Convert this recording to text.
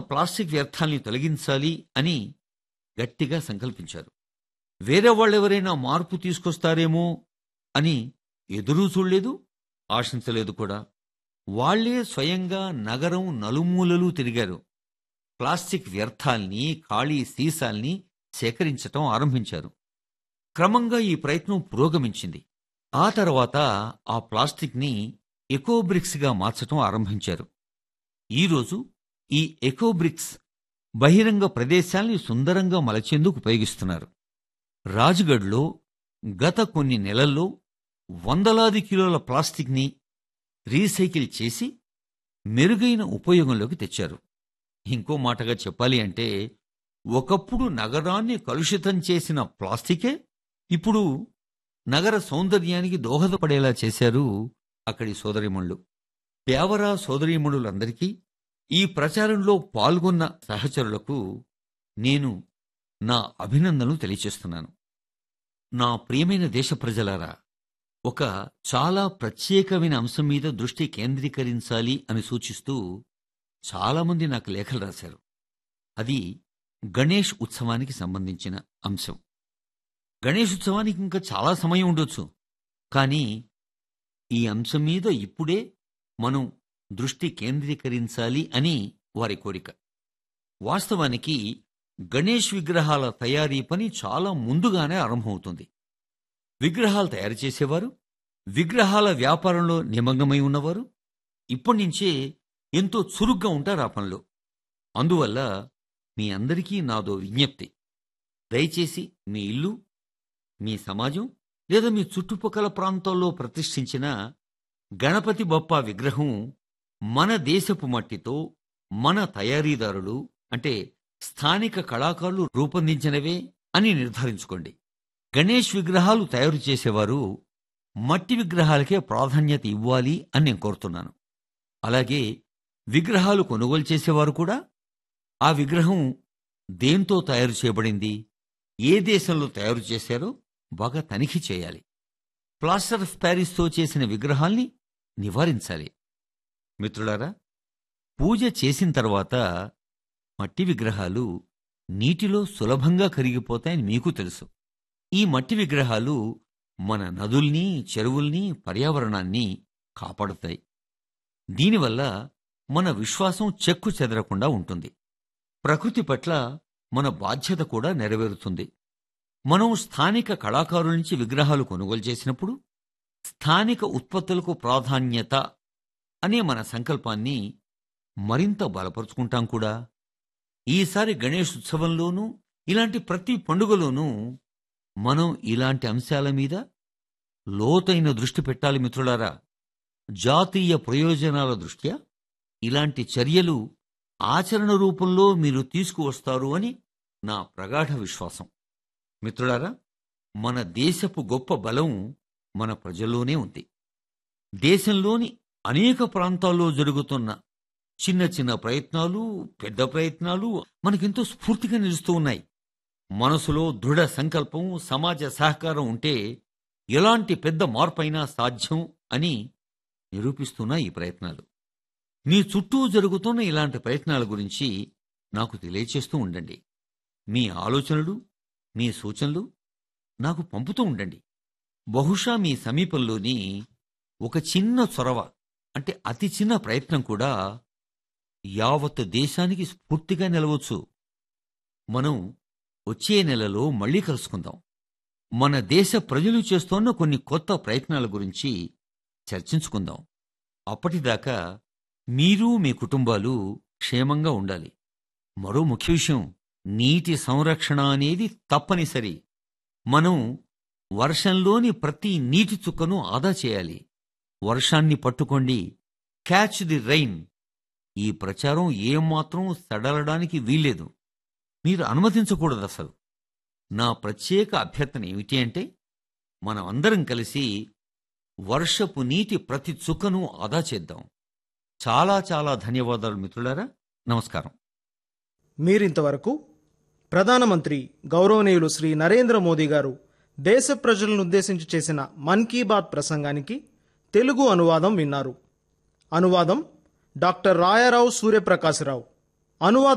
plastic వ్యర్థాల్ని తొలగించాలి అని గట్టిగా సంకల్పించారు వేరే వాళ్ళెవరైనా మార్పు తీసుకొస్తారేమో అని ఎదురూ చూడలేదు ఆశించలేదు కూడా వాళ్లే స్వయంగా నగరం నలుమూలలు తిరిగారు ప్లాస్టిక్ వ్యర్థాల్ని ఖాళీ సీసాల్ని సేకరించటం ఆరంభించారు క్రమంగా ఈ ప్రయత్నం పురోగమించింది ఆ తర్వాత ఆ ప్లాస్టిక్ని ఎకోబ్రిక్స్గా మార్చటం ఆరంభించారు ఈరోజు ఈ ఎకోబ్రిక్స్ బహిరంగ ప్రదేశాల్ని సుందరంగా మలచేందుకు ఉపయోగిస్తున్నారు రాజ్గఢ్లో గత కొన్ని నెలల్లో వందలాది కిలోల ప్లాస్టిక్ని రీసైకిల్ చేసి మెరుగైన ఉపయోగంలోకి తెచ్చారు ఇంకో మాటగా చెప్పాలి అంటే ఒకప్పుడు నగరాన్ని కలుషితం చేసిన ప్లాస్టికే ఇప్పుడు నగర సౌందర్యానికి దోహదపడేలా చేశారు అక్కడి సోదరిమణులు పేవరా సోదరీమణులందరికీ ఈ ప్రచారంలో పాల్గొన్న సహచరులకు నేను నా అభినందనలు తెలియచేస్తున్నాను నా ప్రియమైన దేశ ప్రజలారా ఒక చాలా ప్రత్యేకమైన అంశం మీద దృష్టి కేంద్రీకరించాలి అని సూచిస్తూ చాలామంది నాకు లేఖలు రాశారు అది గణేష్ ఉత్సవానికి సంబంధించిన అంశం గణేష్ ఉత్సవానికి ఇంకా చాలా సమయం ఉండొచ్చు కానీ ఈ అంశం మీద ఇప్పుడే మనం దృష్టి కేంద్రీకరించాలి అని వారి కోరిక వాస్తవానికి గణేష్ విగ్రహాల తయారీ పని చాలా ముందుగానే ఆరంభమవుతుంది విగ్రహాలు తయారు చేసేవారు విగ్రహాల వ్యాపారంలో నిమగ్నమై ఉన్నవారు ఇప్పటినుంచే ఎంతో చురుగ్గా ఉంటారు ఆ పనిలో అందువల్ల మీ అందరికీ నాదో విజ్ఞప్తి దయచేసి మీ ఇల్లు మీ సమాజం లేదా మీ చుట్టుపక్కల ప్రాంతాల్లో ప్రతిష్ఠించిన గణపతి బప్ప విగ్రహం మన దేశపు మట్టితో మన తయారీదారులు అంటే స్థానిక కళాకారులు రూపొందించినవే అని నిర్ధారించుకోండి గణేష్ విగ్రహాలు తయారు చేసేవారు మట్టి విగ్రహాలకే ప్రాధాన్యత ఇవ్వాలి అని నేను కోరుతున్నాను అలాగే విగ్రహాలు కొనుగోలు చేసేవారు కూడా ఆ విగ్రహం దేంతో తయారు చేయబడింది ఏ దేశంలో తయారు చేశారో బాగా తనిఖీ చేయాలి ప్లాస్టర్ ఆఫ్ ప్యారిస్తో చేసిన విగ్రహాల్ని నివారించాలి మిత్రులారా పూజ చేసిన తర్వాత మట్టి విగ్రహాలు నీటిలో సులభంగా కరిగిపోతాయని మీకు తెలుసు ఈ మట్టి విగ్రహాలు మన నదుల్ని చెరువుల్ని పర్యావరణాన్ని కాపాడుతాయి దీనివల్ల మన విశ్వాసం చెక్కు చెదరకుండా ఉంటుంది ప్రకృతి పట్ల మన బాధ్యత కూడా నెరవేరుతుంది మనం స్థానిక కళాకారుల నుంచి విగ్రహాలు కొనుగోలు చేసినప్పుడు స్థానిక ఉత్పత్తులకు ప్రాధాన్యత అనే మన సంకల్పాన్ని మరింత బలపరుచుకుంటాం కూడా ఈసారి గణేష్ ఉత్సవంలోనూ ఇలాంటి ప్రతి పండుగలోనూ మనం ఇలాంటి అంశాల మీద లోతైన దృష్టి పెట్టాలి మిత్రులారా జాతీయ ప్రయోజనాల దృష్ట్యా ఇలాంటి చర్యలు ఆచరణ రూపంలో మీరు తీసుకువస్తారు అని నా ప్రగాఢ విశ్వాసం మిత్రులారా మన దేశపు గొప్ప బలం మన ప్రజల్లోనే ఉంది దేశంలోని అనేక ప్రాంతాల్లో జరుగుతున్న చిన్న చిన్న ప్రయత్నాలు పెద్ద ప్రయత్నాలు మనకెంతో స్ఫూర్తిగా నిలుస్తూ ఉన్నాయి మనసులో దృఢ సంకల్పం సమాజ సహకారం ఉంటే ఎలాంటి పెద్ద మార్పైనా సాధ్యం అని నిరూపిస్తున్న ఈ ప్రయత్నాలు మీ చుట్టూ జరుగుతున్న ఇలాంటి ప్రయత్నాల గురించి నాకు తెలియచేస్తూ ఉండండి మీ ఆలోచనలు మీ సూచనలు నాకు పంపుతూ ఉండండి బహుశా మీ సమీపంలోని ఒక చిన్న చొరవ అంటే అతి చిన్న ప్రయత్నం కూడా యావత్ దేశానికి స్ఫూర్తిగా నిలవచ్చు మనం వచ్చే నెలలో మళ్ళీ కలుసుకుందాం మన దేశ ప్రజలు చేస్తోన్న కొన్ని కొత్త ప్రయత్నాల గురించి చర్చించుకుందాం అప్పటిదాకా మీరు మీ కుటుంబాలు క్షేమంగా ఉండాలి మరో ముఖ్య విషయం నీటి సంరక్షణ అనేది తప్పనిసరి మనం వర్షంలోని ప్రతి నీటి చుక్కను ఆదా చేయాలి వర్షాన్ని పట్టుకోండి క్యాచ్ ది రైన్ ఈ ప్రచారం ఏమాత్రం సడలడానికి వీల్లేదు మీరు అనుమతించకూడదు అసలు నా ప్రత్యేక అభ్యర్థన ఏమిటి అంటే మనం అందరం కలిసి వర్షపు నీటి ప్రతి చుక్కను ఆదా చేద్దాం చాలా చాలా ధన్యవాదాలు మిత్రులారా నమస్కారం మీరింతవరకు ప్రధానమంత్రి గౌరవనీయులు శ్రీ నరేంద్ర మోదీ గారు దేశ ప్రజలను ఉద్దేశించి చేసిన మన్ కీ బాత్ ప్రసంగానికి తెలుగు అనువాదం విన్నారు అనువాదం డాక్టర్ రాయారావు సూర్యప్రకాశరావు అనువాద